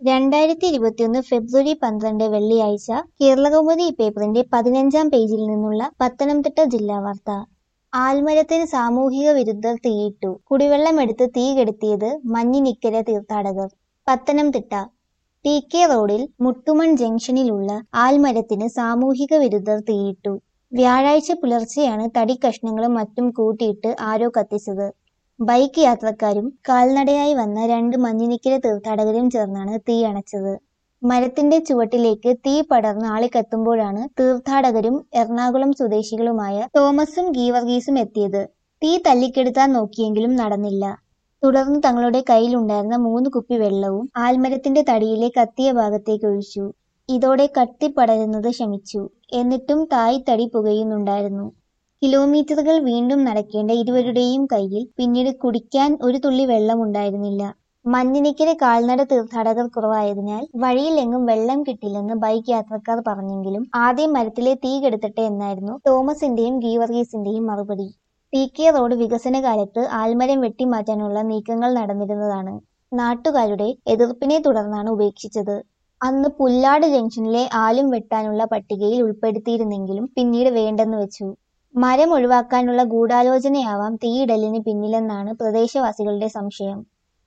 രണ്ടായിരത്തി ഇരുപത്തിയൊന്ന് ഫെബ്രുവരി പന്ത്രണ്ട് വെള്ളിയാഴ്ച കേരളകൗമുദി പേപ്പറിന്റെ പതിനഞ്ചാം പേജിൽ നിന്നുള്ള പത്തനംതിട്ട ജില്ലാ വാർത്ത ആൽമരത്തിന് സാമൂഹിക വിരുദ്ധർ തീയിട്ടു കുടിവെള്ളമെടുത്ത് തീ കെടുത്തിയത് മഞ്ഞിനിക്കര തീർത്ഥാടകർ പത്തനംതിട്ട ടി കെ റോഡിൽ മുട്ടുമൺ ജംഗ്ഷനിലുള്ള ആൽമരത്തിന് സാമൂഹിക വിരുദ്ധർ തീയിട്ടു വ്യാഴാഴ്ച പുലർച്ചെയാണ് തടിക്കഷ്ണങ്ങളും മറ്റും കൂട്ടിയിട്ട് ആരോ കത്തിച്ചത് ബൈക്ക് യാത്രക്കാരും കാൽനടയായി വന്ന രണ്ട് മഞ്ഞിനിക്കര തീർത്ഥാടകരും ചേർന്നാണ് തീ അണച്ചത് മരത്തിന്റെ ചുവട്ടിലേക്ക് തീ പടർന്ന് ആളിക്കത്തുമ്പോഴാണ് തീർത്ഥാടകരും എറണാകുളം സ്വദേശികളുമായ തോമസും ഗീവർഗീസും എത്തിയത് തീ തല്ലിക്കെടുത്താൻ നോക്കിയെങ്കിലും നടന്നില്ല തുടർന്ന് തങ്ങളുടെ കയ്യിലുണ്ടായിരുന്ന മൂന്ന് കുപ്പി വെള്ളവും ആൽമരത്തിന്റെ തടിയിലെ കത്തിയ ഭാഗത്തേക്ക് ഒഴിച്ചു ഇതോടെ കത്തിപ്പടരുന്നത് ശമിച്ചു എന്നിട്ടും തായ്തടി പുകയുന്നുണ്ടായിരുന്നു കിലോമീറ്ററുകൾ വീണ്ടും നടക്കേണ്ട ഇരുവരുടെയും കയ്യിൽ പിന്നീട് കുടിക്കാൻ ഒരു തുള്ളി വെള്ളമുണ്ടായിരുന്നില്ല മഞ്ഞിനിക്കര കാൽനട തീർത്ഥാടകർ കുറവായതിനാൽ വഴിയിലെങ്ങും വെള്ളം കിട്ടില്ലെന്ന് ബൈക്ക് യാത്രക്കാർ പറഞ്ഞെങ്കിലും ആദ്യം മരത്തിലെ തീ കെടുത്തട്ടെ എന്നായിരുന്നു തോമസിന്റെയും ഗീവർഗീസിന്റെയും മറുപടി ടി കെ റോഡ് വികസന കാലത്ത് ആൽമരം വെട്ടിമാറ്റാനുള്ള നീക്കങ്ങൾ നടന്നിരുന്നതാണ് നാട്ടുകാരുടെ എതിർപ്പിനെ തുടർന്നാണ് ഉപേക്ഷിച്ചത് അന്ന് പുല്ലാട് ജംഗ്ഷനിലെ ആലും വെട്ടാനുള്ള പട്ടികയിൽ ഉൾപ്പെടുത്തിയിരുന്നെങ്കിലും പിന്നീട് വേണ്ടെന്ന് വെച്ചു മരം ഒഴിവാക്കാനുള്ള ഗൂഢാലോചനയാവാം തീയിടലിന് പിന്നിലെന്നാണ് പ്രദേശവാസികളുടെ സംശയം